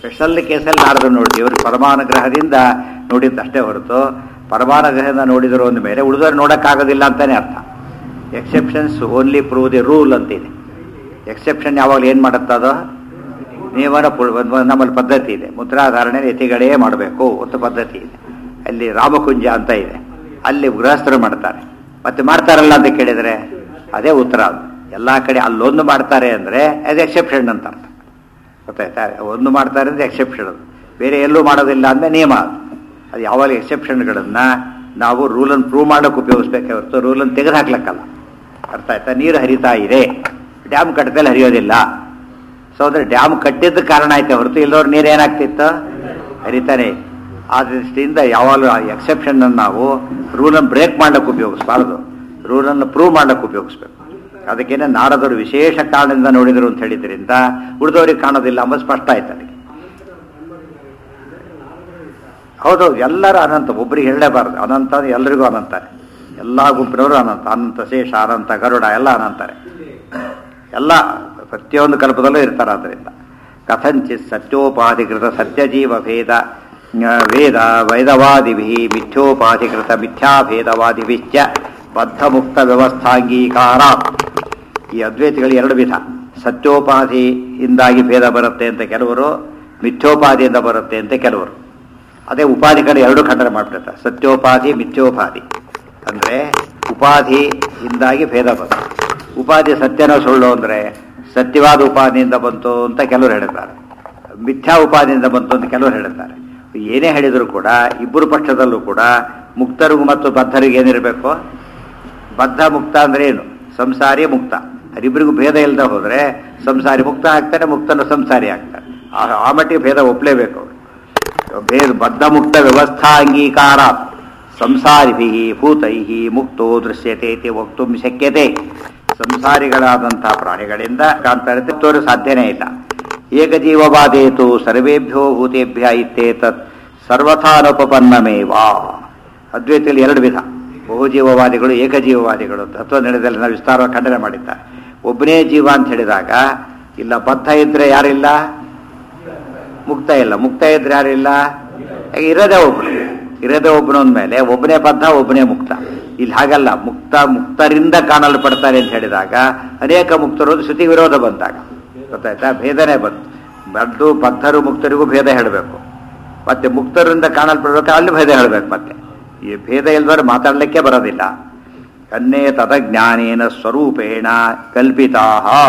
Special ಕೇಸಲ್ಲಿ ನಾರದು ನೋಡ್ತೀವಿ ಇವರು ಪರಮಾನುಗ್ರಹದಿಂದ ನೋಡಿದ್ದಷ್ಟೇ ಹೊರತು ಪರಮಾನುಗ್ರಹದಿಂದ ನೋಡಿದ್ರು ಅಂದ ಮೇಲೆ ಉಳಿದವ್ರು ನೋಡೋಕ್ಕಾಗೋದಿಲ್ಲ ಅಂತಾನೆ ಅರ್ಥ exceptions only prove the rule ಅಂತಿದೆ ಎಕ್ಸೆಪ್ಷನ್ ಯಾವಾಗಲೂ ಏನು ಮಾಡುತ್ತದೋ ನಿಯಮನ ಪು- ಒಂದ್- ಒಂದ್ ನಮ್ಮಲ್ಲಿ ಪದ್ಧತಿ ಇದೆ ಮುದ್ರಾಧಾರಣೆ ಯತಿಗಳೇ ಮಾಡಬೇಕು ಒಂದು ಪದ್ಧತಿ ಇದೆ ಅಲ್ಲಿ ರಾಮಕುಂಜ ಅಂತ ಇದೆ ಅಲ್ಲಿ ಗೃಹಸ್ಥರು ಮಾಡ್ತಾರೆ ಮತ್ತೆ ಮಾಡ್ತಾರಲ್ಲ ಅಂತ ಕೇಳಿದರೆ ಅದೇ ಉತ್ತರ ಅದು ಎಲ್ಲ ಕಡೆ ಅಲ್ಲೊಂದು ಮಾಡ್ತಾರೆ ಅಂದರೆ ಅದು ಎಕ್ಸೆಪ್ಷನ್ ಅಂತ ಅರ್ಥ ಗೊತ್ತಾಯ್ತಾ ಒಂದು ಮಾಡ್ತಾರೆ ಅಂದರೆ ಎಕ್ಸೆಪ್ಷನ್ ಅದು ಬೇರೆ ಎಲ್ಲೂ ಮಾಡೋದಿಲ್ಲ ಅಂದರೆ ನಿಯಮ ಅದು ಅದು ಯಾವಾಗ ಎಕ್ಸೆಪ್ಷನ್ಗಳನ್ನು ನಾವು ರೂಲನ್ನು ಪ್ರೂವ್ ಮಾಡೋಕೆ ಉಪಯೋಗಿಸ್ಬೇಕೇ ಹೊರತು ರೂಲನ್ನು ತೆಗೆದು ಹಾಕ್ಲಿಕ್ಕಲ್ಲ ಅರ್ಥ ಆಯ್ತಾ ನೀರು ಹರಿತಾ ಇದೆ ಡ್ಯಾಮ್ ಕಟ್ಟದಲ್ಲಿ ಹರಿಯೋದಿಲ್ಲ ಸೊ ಅಂದ್ರೆ ಡ್ಯಾಮ್ ಕಟ್ಟಿದ್ದ ಕಾರಣ ಆಯ್ತು ಹೊರತು ಇಲ್ಲದವ್ರು ನೀರು ಏನಾಗ್ತಿತ್ತು ಹರಿತಾನೆ ಆ ದೃಷ್ಟಿಯಿಂದ ಯಾವಾಗಲೂ ಆ ಎಕ್ಸೆಪ್ಷನ್ ನಾವು ರೂಲನ್ನು ಬ್ರೇಕ್ ಮಾಡಕ್ಕೆ ಉಪಯೋಗಿಸ್ಬಾರ್ದು ರೂಲನ್ನು ಪ್ರೂವ್ ಮಾಡಕ್ಕೆ ಉಪಯೋಗಿಸ್ಬೇಕು ಅದಕ್ಕೇನೆ ನಾರದರು ವಿಶೇಷ ಕಾರಣದಿಂದ ನೋಡಿದರು ಅಂತ ಹೇಳಿದ್ರಿಂದ ಉಳಿದವ್ರಿಗೆ ಕಾಣೋದಿಲ್ಲ ಅಂಬ ಸ್ಪಷ್ಟ ಆಯ್ತು ಅದಕ್ಕೆ ಹೌದೌದು ಎಲ್ಲರೂ ಅನಂತ ಒಬ್ಬರಿಗೆ ಹೇಳಲೇಬಾರ್ದು ಅನಂತ ಅಂದ್ರೆ ಎಲ್ರಿಗೂ ಅನಂತಾರೆ ಎಲ್ಲ ಗುಂಪಿನವರು ಅನಂತ ಅನಂತ ಶೇಷ ಅನಂತ ಗರುಡ ಎಲ್ಲ ಅನಂತಾರೆ ಎಲ್ಲ ಪ್ರತಿಯೊಂದು ಕಲ್ಪದಲ್ಲೂ ಇರ್ತಾರೆ ಆದ್ದರಿಂದ ಕಥಂಚಿತ್ ಸತ್ಯೋಪಾಧಿಕೃತ ಸತ್ಯಜೀವ ಭೇದ ಆ, ವೇದ ವೈದವಾದಿಭಿ ಮಿಥ್ಯೋಪಾಧಿಕೃತ ಮಿಥ್ಯಾಭೇದವಾದಿಭಿಶ್ಚ ಬದ್ಧಮುಕ್ತ ವ್ಯವಸ್ಥಾಂಗೀಕಾರ ಈ ಅದ್ವೈತಿಗಳು ಎರಡು ವಿಧ ಸತ್ಯೋಪಾಧಿಯಿಂದಾಗಿ ಭೇದ ಬರುತ್ತೆ ಅಂತ ಕೆಲವರು ಮಿಥ್ಯೋಪಾಧಿಯಿಂದ ಬರುತ್ತೆ ಅಂತ ಕೆಲವರು ಅದೇ ಉಪಾಧಿಗಳು ಎರಡು ಖಂಡನೆ ಮಾಡ್ಬಿಡ್ತಾರೆ ಸತ್ಯೋಪಾಧಿ ಮಿಥ್ಯೋಪಾಧಿ ಅಂದರೆ ಉಪಾಧಿಯಿಂದಾಗಿ ಭೇದ ಬಂತು ಉಪಾಧಿ ಸತ್ಯನೋ ಸುಳ್ಳು ಅಂದರೆ ಸತ್ಯವಾದ ಉಪಾಧಿಯಿಂದ ಬಂತು ಅಂತ ಕೆಲವರು ಹೇಳಿದ್ದಾರೆ ಮಿಥ್ಯಾ ಉಪಾಧಿಯಿಂದ ಬಂತು ಅಂತ ಕೆಲವರು ಹೇಳಿದ್ದಾರೆ ಏನೇ ಹೇಳಿದರೂ ಕೂಡ ಇಬ್ಬರು ಪಕ್ಷದಲ್ಲೂ ಕೂಡ ಮುಕ್ತರಿಗೂ ಮತ್ತು ಬದ್ಧರಿಗೂ ಏನಿರಬೇಕು ಬದ್ಧ ಮುಕ್ತ ಅಂದ್ರೆ ಏನು ಸಂಸಾರಿ ಮುಕ್ತ ಅದಿಬ್ಬರಿಗೂ ಭೇದ ಇಲ್ಲದೆ ಹೋದರೆ ಸಂಸಾರಿ ಮುಕ್ತ ಆಗ್ತಾನೆ ಮುಕ್ತನ ಸಂಸಾರಿ ಆಗ್ತಾನೆ ಆ- ಆ ಮಟ್ಟಿಗೆ ಭೇದ ಒಪ್ಪಲೇಬೇಕು ಅವರು ಭೇದ ಬದ್ಧ ಮುಕ್ತ ವ್ಯವಸ್ಥಾ ಅಂಗೀಕಾರ ಸಂಸಾರಿಭಿ ಭೂತೈ ಮುಕ್ತೋ ದೃಶ್ಯತೆ ಇತಿ ವಕ್ತು ಶಕ್ಯತೆ ಸಂಸಾರಿಗಳಾದಂತಹ ಪ್ರಾಣಿಗಳಿಂದ ಕಾಂತಾರತೆ ತೋರು ಸಾಧ್ಯನೇ ಇಲ್ಲ ಏಕಜೀವವಾದೇತು ಸರ್ವೇಭ್ಯೋ ಭೂತೇಭ್ಯ ಇತ್ತೇತತ್ ಸರ್ವಥಾನುಪಪನ್ನಮೇವಾ ಅದ್ವೈತದಲ್ಲಿ ಎರಡು ವಿಧ ಬಹುಜೀವವಾದಿಗಳು ಏಕಜೀವವಾದಿಗಳು ತತ್ವನಿರ್ಣಯದಲ್ಲಿ ನಾವು ವಿಸ್ತಾರವಾಗಿ ಖಂಡನೆ ಮಾಡಿದ್ದಾರೆ ಒಬ್ಬನೇ ಜೀವ ಅಂತ ಹೇಳಿದಾಗ ಇಲ್ಲ ಬದ್ಧ ಇದ್ರೆ ಯಾರಿಲ್ಲ ಮುಕ್ತ ಇಲ್ಲ ಮುಕ್ತ ಇದ್ರೆ ಯಾರಿಲ್ಲ ಈಗ ಇರೋದೇ ಒಬ್ಬನು ಇರೋದೇ ಒಬ್ಬನು ಅಂದಮೇಲೆ ಒಬ್ಬನೇ ಬದ್ಧ ಒಬ್ಬನೇ ಮುಕ್ತ ಇಲ್ಲಿ ಹಾಗಲ್ಲ ಮುಕ್ತ ಮುಕ್ತರಿಂದ ಕಾಣಲ್ಪಡ್ತಾರೆ ಅಂತ ಹೇಳಿದಾಗ ಅನೇಕ ಮುಕ್ತರು ಶ್ರುತಿ ವಿರೋಧ ಬಂದಾಗ ಗೊತ್ತಾಯ್ತಾ ಭೇದನೇ ಬಂತು ಬದ್ದು ಬದ್ಧರು ಮುಕ್ತರಿಗೂ ಭೇದ ಹೇಳಬೇಕು ಮತ್ತೆ ಮುಕ್ತರಿಂದ ಕಾಣಲ್ಪಡ್ಬೇಕು ಅಲ್ಲಿ ಭೇದ ಹೇಳಬೇಕು ಮತ್ತೆ ಈ ಭೇದ ಇಲ್ದವ್ರು ಮಾತಾಡಲಿಕ್ಕೆ ಬರೋದಿಲ್ಲ ಅನ್ನೇ ತದಜ್ಞಾನೇನ ಸ್ವರೂಪೇಣ ಕಲ್ಪಿತಾ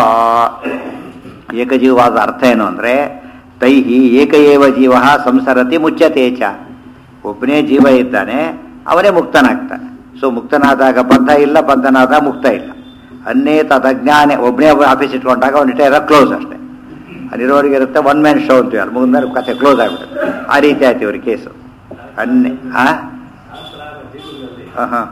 ಏಕಜೀವವಾದ ಅರ್ಥ ಏನು ಅಂದರೆ ತೈಹಿ ಏಕಏವ ಜೀವ ಸಂಸರತಿ ಮುಚ್ಚತೆ ಚ ಒಬ್ಬನೇ ಜೀವ ಇದ್ದಾನೆ ಅವನೇ ಮುಕ್ತನಾಗ್ತಾನೆ ಸೊ ಮುಕ್ತನಾದಾಗ ಬದ್ಧ ಇಲ್ಲ ಬದ್ಧನಾದ ಮುಕ್ತ ಇಲ್ಲ ಅನ್ನೇ ತದಜ್ಞಾನೆ ಒಬ್ಬನೇ ಆಫೀಸ್ ಇಟ್ಕೊಂಡಾಗ ಅವನ ಇಟ್ಟೆ ಕ್ಲೋಸ್ ಅಷ್ಟೇ ಅಲ್ಲಿರೋರಿಗೆ ಇರುತ್ತೆ ಒನ್ ಮ್ಯಾನ್ ಶೋ ಅಂತೀವಿ ಅಲ್ಲಿ ಮುಗಿದ್ಮೇಲೆ ಕಥೆ ಕ್ಲೋಸ್ ಆಗಿಬಿಡುತ್ತೆ ಆ ರೀತಿ ಆಯ್ತು ಇವ್ರ ಕೇಸು ಅನ್ನೆ ಆ ಹಾಂ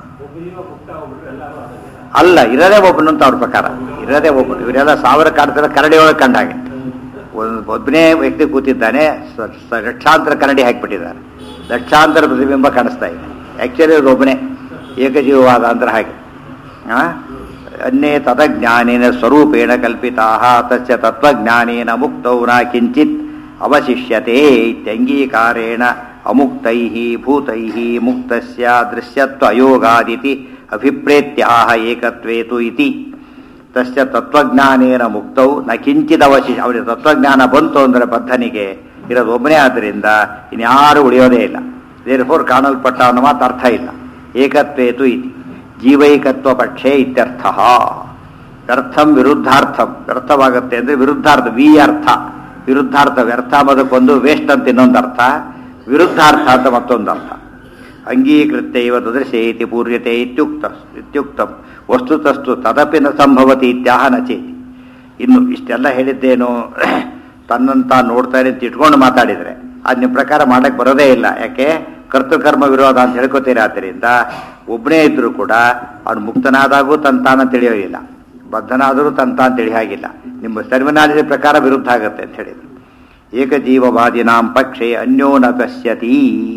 ಅಲ್ಲ ಇರೋದೇ ಒಬ್ಬನು ಅಂತ ಅವ್ರ ಪ್ರಕಾರ ಇರೋದೇ ಒಬ್ಬನು ಇವರೆಲ್ಲ ಸಾವಿರ ಕಾಡ್ತಾರೆ ಕರಡಿ ಒಳಗೆ ಕಂಡ ಹಾಗೆ ಒಂದು ಒಬ್ಬನೇ ವ್ಯಕ್ತಿ ಕೂತಿದ್ದಾನೆ ಸ- ಸ- ಲಕ್ಷಾಂತರ ಕನ್ನಡಿ ಹಾಕಿಬಿಟ್ಟಿದ್ದಾರೆ ಲಕ್ಷಾಂತರ ಪ್ರತಿಬಿಂಬ ಕಾಣಿಸ್ತಾ ಇದೆ ಆ್ಯಕ್ಚುಲಿ ಅದು ಒಬ್ಬನೇ ಏಕಜೀವವಾದ ಅಂದ್ರೆ ಹಾಗೆ ಆ? ಅನ್ನೇ ತದಜ್ಞಾನೇನ ಸ್ವರೂಪೇಣ ಕಲ್ಪಿತಾ ತಸ್ಯ ತತ್ವಜ್ಞಾನೇನ ಮುಕ್ತೌ ನ ಕಿಂಚಿತ್ ಅವಶಿಷ್ಯತೆ ಇತ್ಯಂಗೀಕಾರೇಣ ಅಮುಕ್ತೈ ಭೂತೈ ಮುಕ್ತಸ್ಯ ದೃಶ್ಯತ್ವ ಅಯೋಗಾದಿತಿ ಅಭಿಪ್ರೇತ್ಯಾಹ ಏಕತ್ವೇತು ಇತಿ ತಸ್ಯ ತತ್ವಜ್ಞಾನೇನ ಮುಕ್ತೌ ನ ಕಿಂಚಿತ್ ಅವಶಿಷ ಅವರಿಗೆ ತತ್ವಜ್ಞಾನ ಬಂತು ಅಂದರೆ ಬದ್ಧನಿಗೆ ಇರೋದು ಒಬ್ಬನೇ ಆದ್ದರಿಂದ ಇನ್ಯಾರು ಉಳಿಯೋದೇ ಇಲ್ಲ ದೇರ್ ಫೋರ್ ಕಾಣಲ್ಪಟ್ಟ ಅನ್ನೋ ಮಾತು ಅರ್ಥ ಇಲ್ಲ ಏಕತ್ವೇತು ಇತಿ ಜೀವೈಕತ್ವ ಪಕ್ಷೇ ಇತ್ಯರ್ಥ ವ್ಯರ್ಥಂ ವಿರುದ್ಧಾರ್ಥಂ ವ್ಯರ್ಥವಾಗುತ್ತೆ ಅಂದರೆ ವಿರುದ್ಧಾರ್ಥ ವಿ ಅರ್ಥ ವಿರುದ್ಧಾರ್ಥ ವ್ಯರ್ಥ ಅನ್ನೋದಕ್ಕೊಂದು ವೇಸ್ಟ್ ಅಂತ ಇನ್ನೊಂದು ಅರ್ಥ ವಿರುದ್ಧಾರ್ಥ ಅಂತ ಮತ್ತೊಂದು ಅರ್ಥ ಅಂಗೀಕೃತ್ಯ ಇವ ದೃಶ್ಯೇತಿ ಪೂರ್ಯತೆ ಇತ್ಯುಕ್ತ ಇತ್ಯುಕ್ತಂ ವಸ್ತುತಸ್ತು ತದಪಿ ನ ಸಂಭವತಿ ಇತ್ಯಾಹ ನಚೇತಿ ಇನ್ನು ಇಷ್ಟೆಲ್ಲ ಹೇಳಿದ್ದೇನು ತನ್ನನ್ನು ತಾನು ನೋಡ್ತಾರೆ ಅಂತ ಇಟ್ಕೊಂಡು ಮಾತಾಡಿದರೆ ಅದು ನಿಮ್ಮ ಪ್ರಕಾರ ಮಾಡಕ್ಕೆ ಬರೋದೇ ಇಲ್ಲ ಯಾಕೆ ಕರ್ತೃಕರ್ಮ ವಿರೋಧ ಅಂತ ಹೇಳ್ಕೊತೀರಿ ಆದ್ದರಿಂದ ಒಬ್ಬನೇ ಇದ್ರೂ ಕೂಡ ಅವನು ಮುಕ್ತನಾದಾಗೂ ತನ್ನ ತಾನ ತಿಳಿಯೋದಿಲ್ಲ ಬದ್ಧನಾದರೂ ತನ್ನ ತಾನು ತಿಳಿಯ ಹಾಗಿಲ್ಲ ನಿಮ್ಮ ಟರ್ಮಿನಾಲಜಿ ಪ್ರಕಾರ ವಿರುದ್ಧ ಆಗುತ್ತೆ ಅಂತ ಹೇಳಿದ್ರು ಏಕಜೀವವಾದಿನಾಂ ಪಕ್ಷೆ ಅನ್ಯೋ ನ ಪಶ್ಯತಿ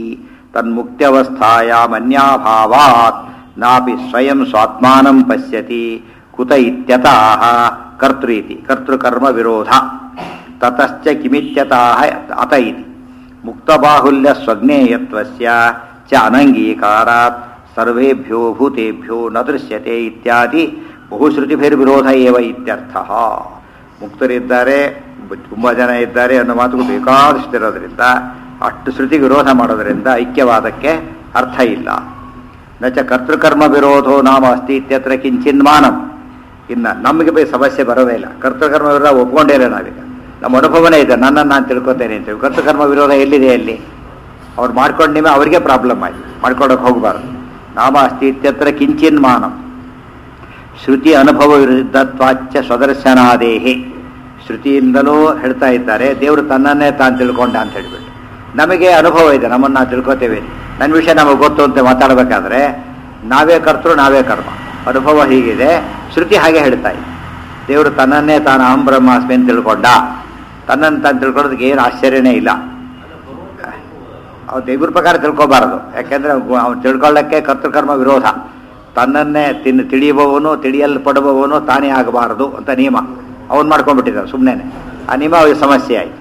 ತನ್ಮುಕ್ತ್ಯವಸ್ಥಾಯಾಮನ್ಯಾಭಾವಾತ್ ನಾಪಿ ಸ್ವಯಂ ಸ್ವಾತ್ಮಾನಂ ಪಶ್ಯತಿ ಕುತ ಇತ್ಯತಃ ಕರ್ತೃ ಇತಿ ಕರ್ತೃಕರ್ಮ ವಿರೋಧ ತತಶ್ಚ ಕಿಮಿತ್ಯತಾಹ ಅತ ಇತಿ ಮುಕ್ತಬಾಹುಲ್ಯ ಸ್ವಜ್ಞೇಯತ್ವಸ್ಯ ಚ ಅನಂಗೀಕಾರಾತ್ ಸರ್ವೇಭ್ಯೋ ಭೂತೇಭ್ಯೋ ನ ದೃಶ್ಯತೆ ಇತ್ಯಾದಿ ಬಹುಶ್ರುತಿಭಿರ್ವಿರೋಧ ಏವ ಇತ್ಯರ್ಥ ಮುಕ್ತರಿದ್ದಾರೆ ಬ- ತುಂಬ ಜನ ಇದ್ದಾರೆ ಅನ್ನೋ ಮಾತುಗಳು ಬೇಕಾದಷ್ಟಿರೋದ್ರಿಂದ ಅಷ್ಟು ಶ್ರುತಿ ವಿರೋಧ ಮಾಡೋದ್ರಿಂದ ಐಕ್ಯವಾದಕ್ಕೆ ಅರ್ಥ ಇಲ್ಲ ನ ಚ ಕರ್ತೃಕರ್ಮ ವಿರೋಧೋ ನಾಮ ಅಸ್ತಿ ಇತ್ಯತ್ರ ಕಿಂಚಿನ್ಮಾನಂ ಇನ್ನು ನಮಗೆ ಬೈ ಸಮಸ್ಯೆ ಬರೋದೇ ಇಲ್ಲ ಕರ್ತೃಕರ್ಮ ವಿರೋಧ ಒಪ್ಕೊಂಡೇ ಇಲ್ಲ ನಾವೀಗ ನಮ್ಮ ಅನುಭವನೇ ಇದೆ ನನ್ನನ್ನು ನಾನು ತಿಳ್ಕೊತೇನೆ ಅಂತೇಳಿ ಕರ್ತೃಕರ್ಮ ವಿರೋಧ ಎಲ್ಲಿದೆ ಅಲ್ಲಿ ಅವ್ರು ಮಾಡ್ಕೊಂಡು ನಿಮಗೆ ಅವರಿಗೆ ಪ್ರಾಬ್ಲಮ್ ಆಯ್ತು ಮಾಡ್ಕೊಳಕ್ಕೆ ಹೋಗಬಾರ್ದು ನಾಮ ಅಸ್ತಿ ಇತ್ಯತ್ರ ಕಿಂಚಿನ್ಮಾನಂ ಶ್ರುತಿ ಅನುಭವ ವಿರುದ್ಧತ್ವಾಚ್ಯ ಸ್ವದರ್ಶನಾದೇಹಿ ಶ್ರುತಿಯಿಂದಲೂ ಹೇಳ್ತಾ ಇದ್ದಾರೆ ದೇವರು ತನ್ನನ್ನೇ ತಾನು ತಿಳ್ಕೊಂಡ ಅಂತ ಹೇಳ್ಬಿಟ್ಟು ನಮಗೆ ಅನುಭವ ಇದೆ ನಮ್ಮನ್ನು ನಾವು ತಿಳ್ಕೊತೇವೆ ನನ್ನ ವಿಷಯ ನಮಗೆ ಗೊತ್ತು ಅಂತ ಮಾತಾಡಬೇಕಾದ್ರೆ ನಾವೇ ಕರ್ತರು ನಾವೇ ಕರ್ಮ ಅನುಭವ ಹೀಗಿದೆ ಶ್ರುತಿ ಹಾಗೆ ಹೇಳ್ತಾ ಇದೆ ದೇವರು ತನ್ನನ್ನೇ ತಾನು ಅಹಂ ಬ್ರಹ್ಮಾಸ್ಮಿ ಅಂತ ತಿಳ್ಕೊಂಡ ತನ್ನನ್ನು ತಾನು ತಿಳ್ಕೊಳ್ಳೋದಕ್ಕೆ ಏನು ಆಶ್ಚರ್ಯನೇ ಇಲ್ಲ ಅವ್ರು ದೇವ್ರ ಪ್ರಕಾರ ತಿಳ್ಕೊಬಾರದು ಯಾಕೆಂದ್ರೆ ಅವ್ನು ತಿಳ್ಕೊಳ್ಳಕ್ಕೆ ಕರ್ತೃಕರ್ಮ ವಿರೋಧ ತನ್ನನ್ನೇ ತಿನ್ ತಿಳಿಯುವವನು ತಿಳಿಯಲ್ಪಡುವವನು ತಾನೇ ಆಗಬಾರದು ಅಂತ ನಿಯಮ ಅವನು ಮಾಡ್ಕೊಂಡ್ಬಿಟ್ಟಿದ್ದ ಸುಮ್ಮನೆ ಆ ನಿಯಮ ಅವ್ರಿಗೆ ಸಮಸ್ಯೆ ಆಯ್ತು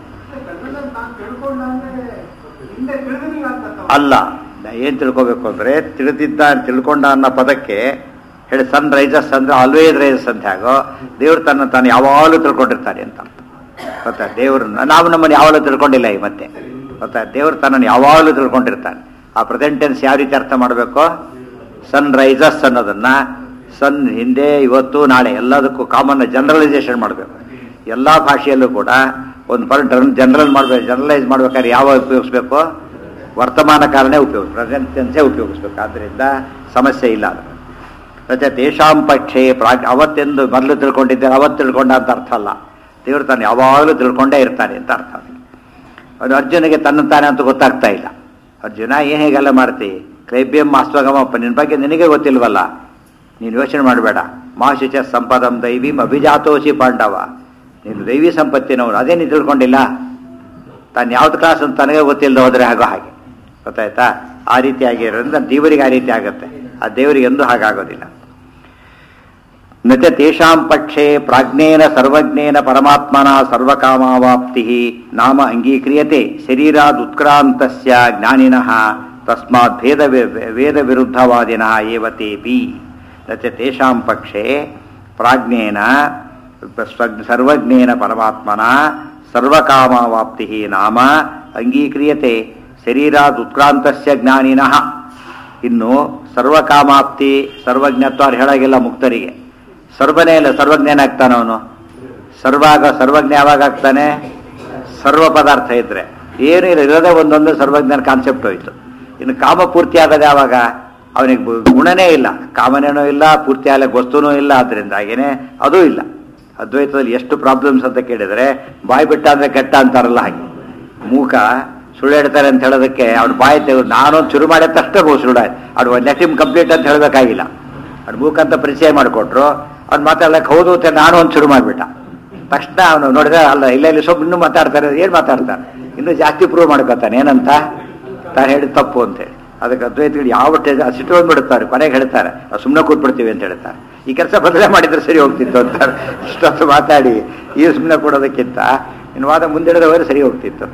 ಅಲ್ಲ ಏನ್ ತಿಳ್ಕೊಬೇಕು ಅಂದ್ರೆ ತಿಳಿದಿದ್ದ ತಿಳ್ಕೊಂಡ ಅನ್ನೋ ಪದಕ್ಕೆ ಹೇಳಿ ಸನ್ ರೈಸಸ್ ಅಂದ್ರೆ ಆಲ್ವೇಸ್ ರೈಸಸ್ ಅಂತ ಹೇಗೋ ದೇವ್ರು ತನ್ನ ತಾನು ಯಾವಾಗಲೂ ತಿಳ್ಕೊಂಡಿರ್ತಾನೆ ಅಂತ ಗೊತ್ತಾ ದೇವ್ರು ನಾವು ನಮ್ಮನ್ನು ಯಾವಾಗಲೂ ತಿಳ್ಕೊಂಡಿಲ್ಲ ಈ ಮತ್ತೆ ಗೊತ್ತಾ ದೇವ್ರು ತನ್ನನ್ನು ಯಾವಾಗಲೂ ತಿಳ್ಕೊಂಡಿರ್ತಾನೆ ಆ ಪ್ರೆಸೆಂಟ್ ಟೆನ್ಸ್ ಯಾವ ರೀತಿ ಅರ್ಥ ಮಾಡಬೇಕು ಸನ್ ರೈಸಸ್ ಅನ್ನೋದನ್ನ ಸನ್ ಹಿಂದೆ ಇವತ್ತು ನಾಳೆ ಎಲ್ಲದಕ್ಕೂ ಕಾಮನ್ ಜನರಲೈಸೇಷನ್ ಮಾಡಬೇಕು ಎಲ್ಲ ಭಾಷೆಯಲ್ಲೂ ಕೂಡ ಒಂದು ಪರ್ ಜನರಲ್ ಮಾಡಬೇಕು ಜನರಲೈಸ್ ಮಾಡ್ಬೇಕಾದ್ರೆ ಯಾವ ಉಪಯೋಗಿಸ್ಬೇಕು ವರ್ತಮಾನ ಕಾಲನೇ ಉಪಯೋಗ ಪ್ರೆಸೆಂಟ್ ಟೆನ್ಸೇ ಉಪಯೋಗಿಸ್ಬೇಕು ಆದ್ದರಿಂದ ಸಮಸ್ಯೆ ಇಲ್ಲ ಅದು ಮತ್ತೆ ತೇಷಾಂ ಪಕ್ಷೆ ಪ್ರಾಗ್ ಅವತ್ತೆಂದು ಮೊದಲು ತಿಳ್ಕೊಂಡಿದ್ದಾರೆ ಅವತ್ತು ತಿಳ್ಕೊಂಡ ಅಂತ ಅರ್ಥ ಅಲ್ಲ ದೇವರು ತಾನು ಯಾವಾಗಲೂ ತಿಳ್ಕೊಂಡೇ ಇರ್ತಾನೆ ಅಂತ ಅರ್ಥ ಅದು ಅದು ಅರ್ಜುನಿಗೆ ತನ್ನ ತಾನೇ ಅಂತ ಗೊತ್ತಾಗ್ತಾ ಇಲ್ಲ ಅರ್ಜುನ ಏನು ಹೇಗೆಲ್ಲ ಮಾಡ್ತಿ ಕ್ರೈಬ್ಯಂ ಮಾಸ್ವಗಮಪ್ಪ ನಿನ್ನ ಬಗ್ಗೆ ನಿನಗೆ ಗೊತ್ತಿಲ್ವಲ್ಲ ನೀನು ಯೋಚನೆ ಮಾಡಬೇಡ ಮಾಶುಚ ಸಂಪದಂ ದೈವೀಂ ಅಭಿಜಾತೋಸಿ ಪಾಂಡವ ನೀನು ದೈವಿ ಸಂಪತ್ತಿನವನು ಅದೇ ನೀನು ತಿಳ್ಕೊಂಡಿಲ್ಲ ತಾನು ಯಾವ್ದು ಕ್ಲಾಸ್ ಅಂತ ತನಗೆ ಗೊತ್ತಿಲ್ಲದೆ ಹೋದರೆ ಆಗೋ ಹಾಗೆ ಗೊತ್ತಾಯ್ತಾ ಆ ರೀತಿ ಆಗಿರೋದ್ರಿಂದ ದೇವರಿಗೆ ಆ ರೀತಿ ಆಗುತ್ತೆ ಆ ದೇವರಿಗೆ ಎಂದೂ ಹಾಗಾಗೋದಿಲ್ಲ ನಚ ತೇಷಾಂ ಪಕ್ಷೆ ಪ್ರಾಜ್ಞೇನ ಸರ್ವಜ್ಞೇನ ಪರಮಾತ್ಮನ ಸರ್ವಕಾಮಾವಾಪ್ತಿ ನಾಮ ಅಂಗೀಕ್ರಿಯತೆ ಶರೀರಾದ್ ಉತ್ಕ್ರಾಂತಸ್ಯ ಜ್ಞಾನಿನಃ ತಸ್ಮಾತ್ ಭೇದ ವೇದ ವಿರುದ್ಧವಾದಿನಃ ಏವ ತೇಪಿ ನಚ ತೇಷಾಂ ಪಕ್ಷೆ ಪ್ರಾಜ್ಞೇನ ಸ್ವ- ಸರ್ವಜ್ಞೇನ ಪರಮಾತ್ಮನ ಸರ್ವಕಾಮಾವಾಪ್ತಿ ನಾಮ ಅಂಗೀಕ್ರಿಯತೆ ಶರೀರಾದ್ ಉತ್ಕ್ರಾಂತಸ್ಯ ಜ್ಞಾನಿನಃ ಇನ್ನು ಸರ್ವಕಾಮಾಪ್ತಿ ಸರ್ವಜ್ಞತ್ವ ಅವ್ರು ಹೇಳಾಗಿಲ್ಲ ಮುಕ್ತರಿಗೆ ಸರ್ವನೇ ಇಲ್ಲ ಸರ್ವಜ್ಞನಾಗ್ತಾನೆ ಅವನು ಸರ್ವಾಗ ಸರ್ವಜ್ಞ ಯಾವಾಗ ಆಗ್ತಾನೆ ಸರ್ವ ಪದಾರ್ಥ ಇದ್ರೆ ಏನು ಇಲ್ಲ ಇರೋದೇ ಒಂದೊಂದು ಸರ್ವಜ್ಞನ ಕಾನ್ಸೆಪ್ಟ್ ಹೋಯ್ತು ಇನ್ನು ಕಾಮ ಪೂರ್ತಿ ಆಗೋದು ಯಾವಾಗ ಅವನಿಗೆ ಗು- ಗುಣನೇ ಇಲ್ಲ ಕಾಮನೇನೂ ಇಲ್ಲ ಪೂರ್ತಿ ಆಗಲಿಕ್ಕೆ ವಸ್ತುನೂ ಇಲ್ಲ ಆದ್ರಿಂದಾಗೇನೆ ಅದೂ ಇಲ್ಲ ಅದ್ವೈತದಲ್ಲಿ ಎಷ್ಟು ಪ್ರಾಬ್ಲಮ್ಸ್ ಅಂತ ಕೇಳಿದರೆ ಬಾಯಿ ಬಿಟ್ಟ ಅಂದ್ರೆ ಕೆಟ್ಟ ಅಂತಾರಲ್ಲ ಹಾಗೆ ಮೂಕ ಸುಳ್ಳು ಹೇಳ್ತಾರೆ ಅಂತ ಹೇಳೋದಕ್ಕೆ ಅವ್ನು ಬಾಯಿ ತೆಗೆದು ನಾನೊಂದು ಶುರು ಮಾಡಿದ ತಕ್ಷಣ ಬಹು ಸುಳ್ಳು ಅವ್ನು ನೆಕ್ಸ್ಟ್ ಕಂಪ್ಲೀಟ್ ಅಂತ ಹೇಳಬೇಕಾಗಿಲ್ಲ ಅವ್ನು ಮೂಕ ಅಂತ ಪರಿಚಯ ಮಾಡಿಕೊಟ್ರು ಅವ್ನು ಮಾತಾಡ್ಲಕ್ಕೆ ಹೌದು ಅಂತ ನಾನು ಒಂದು ಶುರು ಮಾಡಿಬಿಟ್ಟ ತಕ್ಷಣ ಅವನು ನೋಡಿದ್ರೆ ಅಲ್ಲ ಇಲ್ಲ ಇಲ್ಲಿ ಸ್ವಲ್ಪ ಇನ್ನೂ ಮಾತಾಡ್ತಾರೆ ಏನು ಮಾತಾಡ್ತಾನೆ ಇನ್ನೂ ಜಾಸ್ತಿ ಪ್ರೂವ್ ಮಾಡ್ಕೊತಾನೆ ಏನಂತ ತಾನು ಹೇಳಿದ ತಪ್ಪು ಅಂತೇಳಿ ಅದಕ್ಕೆ ಅದ್ವೈತಗಳು ಯಾವ ಸಿಟ್ಟು ಬಿಡುತ್ತಾರೆ ಕೊನೆಗೆ ಹೇಳ್ತಾರೆ ನಾವು ಸುಮ್ಮನೆ ಕೂತ್ಬಿಡ್ತೀವಿ ಅಂತ ಹೇಳ್ತಾರೆ ಈ ಕೆಲಸ ಬದಲೇ ಮಾಡಿದ್ರೆ ಸರಿ ಹೋಗ್ತಿತ್ತು ಅಂತಾರೆ ಇಷ್ಟೊತ್ತು ಮಾತಾಡಿ ಈ ಸುಮ್ಮನೆ ಕೊಡೋದಕ್ಕಿಂತ ಇನ್ನು ವಾದ ಮುಂದಿಡದವರೆ ಸರಿ ಹೋಗ್ತಿತ್ತು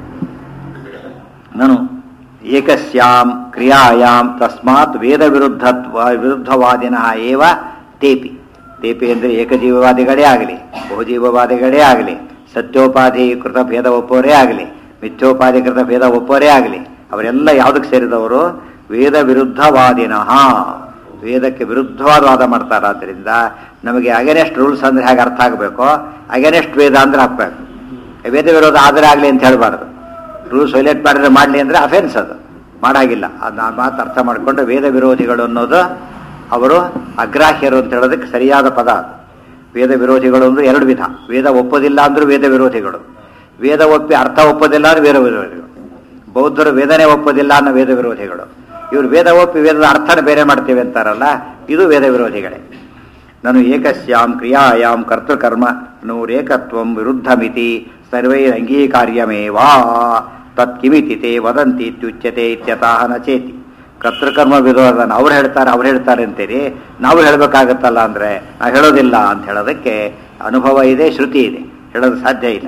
ನಾನು ಏಕಸ್ಯಾಂ ಕ್ರಿಯಾಯಾಂ ತಸ್ಮಾತ್ ವೇದ ವಿರುದ್ಧತ್ವ ವಿರುದ್ಧವಾದಿನಃ ಏವ ತೇಪಿ ತೇಪಿ ಅಂದರೆ ಏಕಜೀವವಾದಿಗಳೇ ಆಗಲಿ ಬಹುಜೀವವಾದಿಗಳೇ ಆಗಲಿ ಸತ್ಯೋಪಾಧಿಕೃತ ಭೇದ ಒಪ್ಪೋರೇ ಆಗಲಿ ಮಿಥ್ಯೋಪಾಧಿಕೃತ ಭೇದ ಒಪ್ಪೋರೇ ಆಗಲಿ ಅವರೆಲ್ಲ ಯಾವುದಕ್ಕೆ ಸೇರಿದವರು ವೇದ ವಿರುದ್ಧವಾದಿನಃ ವೇದಕ್ಕೆ ವಿರುದ್ಧವಾದ ವಾದ ಮಾಡ್ತಾರಾದ್ರಿಂದ ನಮಗೆ ಅಗೇನೆಸ್ಟ್ ರೂಲ್ಸ್ ಅಂದ್ರೆ ಹೇಗೆ ಅರ್ಥ ಆಗಬೇಕು ಅಗೇನೆಸ್ಟ್ ವೇದ ಅಂದ್ರೆ ಹಾಕ್ಬೇಕು ವೇದ ವಿರೋಧ ಆದರೆ ಆಗಲಿ ಅಂತ ಹೇಳಬಾರ್ದು ರೂಲ್ಸ್ ವೈಲೇಟ್ ಮಾಡಿದ್ರೆ ಮಾಡಲಿ ಅಂದರೆ ಅಫೆನ್ಸ್ ಅದು ಮಾಡಾಗಿಲ್ಲ ಅದು ಆ ಮಾತು ಅರ್ಥ ಮಾಡಿಕೊಂಡು ವೇದ ವಿರೋಧಿಗಳು ಅನ್ನೋದು ಅವರು ಅಗ್ರಾಹ್ಯರು ಅಂತ ಹೇಳೋದಕ್ಕೆ ಸರಿಯಾದ ಪದ ಅದು ವೇದ ವಿರೋಧಿಗಳು ಅಂದ್ರೆ ಎರಡು ವಿಧ ವೇದ ಒಪ್ಪೋದಿಲ್ಲ ಅಂದ್ರೂ ವೇದ ವಿರೋಧಿಗಳು ವೇದ ಒಪ್ಪಿ ಅರ್ಥ ಒಪ್ಪೋದಿಲ್ಲ ಅಂದ್ರೆ ವೇದ ವಿರೋಧಿಗಳು ಬೌದ್ಧರು ವೇದನೆ ಒಪ್ಪೋದಿಲ್ಲ ಅನ್ನೋ ವೇದ ವಿರೋಧಿಗಳು ಇವರು ವೇದ ಒಪ್ಪಿ ವೇದದ ಅರ್ಥನ ಬೇರೆ ಮಾಡ್ತೇವೆ ಅಂತಾರಲ್ಲ ಇದು ವೇದ ವಿರೋಧಿಗಳೇ ನಾನು ಏಕಸ್ಯಾಂ ಕ್ರಿಯಾಯಾಂ ಕರ್ತೃಕರ್ಮ ನೂರೇಕತ್ವಂ ವಿರುದ್ಧಮಿತಿ ಸರ್ವೈರಂಗೀಕಾರ್ಯಮೇವಾ ತತ್ಕಿಮಿತಿ ತೇ ವದಂತಿ ಇತ್ಯುಚ್ಯತೆ ಇತ್ಯತಃ ನ ಚೇತಿ ಕರ್ತೃಕರ್ಮ ವಿರೋಧನ ಅವ್ರು ಹೇಳ್ತಾರೆ ಅವ್ರು ಹೇಳ್ತಾರೆ ಅಂತೇಳಿ ನಾವು ಹೇಳಬೇಕಾಗತ್ತಲ್ಲ ಅಂದರೆ ನಾವು ಹೇಳೋದಿಲ್ಲ ಅಂತ ಹೇಳೋದಕ್ಕೆ ಅನುಭವ ಇದೆ ಶ್ರುತಿ ಇದೆ ಹೇಳೋದು ಸಾಧ್ಯ ಇಲ್ಲ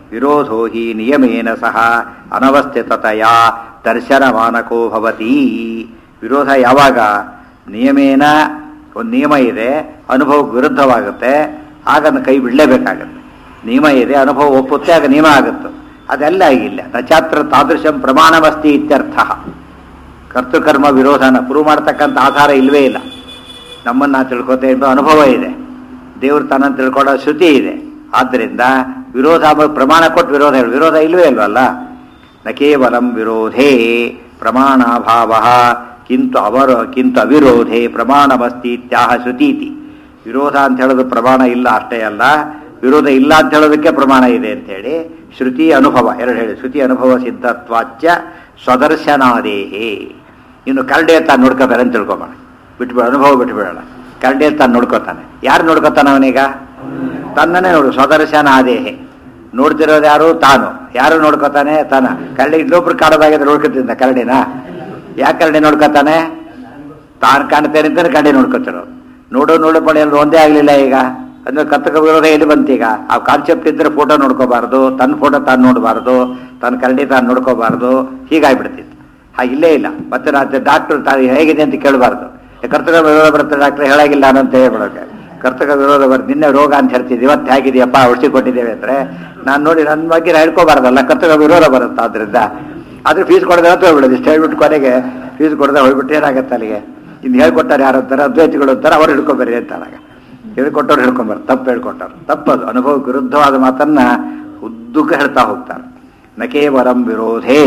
ವಿರೋಧೋ ಹಿ ನಿಯಮೇನ ಸಹ ಅನವಸ್ಥಿತತೆಯ ದರ್ಶನಮಾನಕೋ ಭವತಿ ವಿರೋಧ ಯಾವಾಗ ನಿಯಮೇನ ಒಂದು ನಿಯಮ ಇದೆ ಅನುಭವಕ್ಕೆ ವಿರುದ್ಧವಾಗುತ್ತೆ ಆಗ ಅದನ್ನ ಕೈ ಬಿಡಲೇಬೇಕಾಗತ್ತೆ ನಿಯಮ ಇದೆ ಅನುಭವ ಒಪ್ಪುತ್ತೆ ಆಗ ನಿಯಮ ಆಗುತ್ತೆ ಅದೆಲ್ಲ ಆಗಿಲ್ಲ ನಚಾತ್ರ ತಾದೃಶಂ ಪ್ರಮಾಣವಸ್ತಿ ಇತ್ಯರ್ಥ ಕರ್ತೃಕರ್ಮ ವಿರೋಧನ ಪ್ರೂವ್ ಮಾಡ್ತಕ್ಕಂಥ ಆಧಾರ ಇಲ್ವೇ ಇಲ್ಲ ನಮ್ಮನ್ನು ನಾವು ತಿಳ್ಕೊತೇವೆ ಎಂಬ ಅನುಭವ ಇದೆ ದೇವ್ರು ತನ್ನನ್ನು ತಿಳ್ಕೊಳ್ಳೋ ಶ್ರುತಿ ಇದೆ ಆದ್ದರಿಂದ ವಿರೋಧ ಆಗ ಪ್ರಮಾಣ ಕೊಟ್ಟು ವಿರೋಧ ಹೇಳು ವಿರೋಧ ಇಲ್ವೇ ಇಲ್ವಲ್ಲ ನ ಕೇವಲಂ ವಿರೋಧೇ ಪ್ರಮಾಣಾಭಾವ ಕಿಂತು ಅವರ ಕಿಂತು ಅವಿರೋಧೇ ಪ್ರಮಾಣಮಸ್ತಿ ಇತ್ಯಾಹ ಶ್ರುತೀತಿ ವಿರೋಧ ಅಂತ ಹೇಳೋದು ಪ್ರಮಾಣ ಇಲ್ಲ ಅಷ್ಟೇ ಅಲ್ಲ ವಿರೋಧ ಇಲ್ಲ ಅಂತ ಹೇಳೋದಕ್ಕೆ ಪ್ರಮಾಣ ಇದೆ ಅಂತೇಳಿ ಶ್ರುತಿ ಅನುಭವ ಎರಡು ಹೇಳಿ ಶ್ರುತಿ ಅನುಭವ ಸಿದ್ಧತ್ವಾಚ್ಯ ಸ್ವದರ್ಶನಾದೇಹೇ ಇನ್ನು ಕರಡೆ ತಾನು ನೋಡ್ಕೋತಾರೆ ಅಂತ ತಿಳ್ಕೊಬೋಣ ಬಿಟ್ಬಿಡ ಅನುಭವ ಬಿಟ್ಬಿಡೋಣ ಕರಡೆ ತಾನು ನೋಡ್ಕೋತಾನೆ ಯಾರು ನೋಡ್ಕೋತಾನೆ ಅವನೀಗ ತನ್ನನ್ನೇ ನೋಡು ಸ್ವದರ್ಶನ ಆದೇಹೆ ನೋಡ್ತಿರೋದು ಯಾರು ತಾನು ಯಾರು ನೋಡ್ಕೋತಾನೆ ತಾನ ಕರಡಿ ಇನ್ನೊಬ್ರು ಕಾಡೋದಾಗಿದ್ರೆ ನೋಡ್ಕೊತಿದ್ದ ಕರಡಿನ ಯಾಕೆ ಕರಡಿ ನೋಡ್ಕೋತಾನೆ ತಾನು ಕಾಣ್ತೇನೆ ಅಂತಾನೆ ಕರಡಿ ನೋಡ್ಕೊತಿರೋದು ನೋಡು ನೋಡು ಪಡೆ ಅಂದ್ರೆ ಒಂದೇ ಆಗಲಿಲ್ಲ ಈಗ ಅಂದ್ರೆ ಕರ್ತಕ ವಿರೋಧ ಎಲ್ಲಿ ಬಂತೀಗ ಆ ಕಾನ್ಸೆಪ್ಟ್ ಇದ್ರೆ ಫೋಟೋ ನೋಡ್ಕೋಬಾರ್ದು ತನ್ನ ಫೋಟೋ ತಾನು ನೋಡಬಾರ್ದು ತನ್ನ ಕರಡಿ ತಾನು ನೋಡ್ಕೋಬಾರ್ದು ಹೀಗಾಗ್ಬಿಡ್ತಿತ್ತು ಹಾಗಿಲ್ಲೇ ಇಲ್ಲ ಮತ್ತೆ ರಾತ್ರಿ ಡಾಕ್ಟರ್ ತಾನು ಹೇಗಿದೆ ಅಂತ ಕೇಳಬಾರ್ದು ಕರ್ತಕ ವಿರೋಧ ಬರುತ್ತೆ ಡಾಕ್ಟರ್ ಹೇಳಾಗಿಲ್ಲ ಅಂತ ಹೇಳ್ಬಿಡೋಕೆ ಕರ್ತಕ ವಿರೋಧ ಬರುತ್ತೆ ನಿನ್ನೆ ರೋಗ ಅಂತ ಹೇಳ್ತಿದ್ದೆ ಇವತ್ತು ಹೇಗಿದೆಯಪ್ಪ ಔಷಧಿ ಕೊಟ್ಟಿದ್ದೇವೆ ಅಂದ್ರೆ ನಾನು ನೋಡಿ ನನ್ನ ಬಗ್ಗೆ ಹೇಳ್ಕೋಬಾರ್ದಲ್ಲ ಕರ್ತಕ ವಿರೋಧ ಬರುತ್ತೆ ಆದ್ರಿಂದ ಆದ್ರೆ ಫೀಸ್ ಕೊಡದೆ ಅಂತ ಹೋಗ್ಬಿಡೋದು ಇಷ್ಟು ಹೇಳ್ಬಿಟ್ಟು ಕೊನೆಗೆ ಫೀಸ್ ಕೊಡದೆ ಹೋಗ್ಬಿಟ್ಟು ಏನಾಗತ್ತೆ ಅಲ್ಲಿಗೆ ಇನ್ನು ಹೇಳ್ಕೊಟ್ಟಾರೆ ಯಾರು ಅಂತಾರೆ ಅದ್ವೈತಿಗಳು ಅಂತಾರೆ ಅವ್ರು ಹಿಡ್ಕೊಬರ್ರಿ ಅಂತಾರಾಗ ಹೇಳ್ಕೊಟ್ಟವ್ರು ಹೇಳ್ಕೊಂಬಾರ ತಪ್ಪು ಹೇಳ್ಕೊಟ್ಟವ್ರು ತಪ್ಪದು ಅನುಭವಕ್ಕೆ ವಿರುದ್ಧವಾದ ಮಾತನ್ನ ಉದ್ದಕ್ಕೆ ಹೇಳ್ತಾ ಹೋಗ್ತಾರೆ ನ ಕೇವಲಂ ವಿರೋಧೇ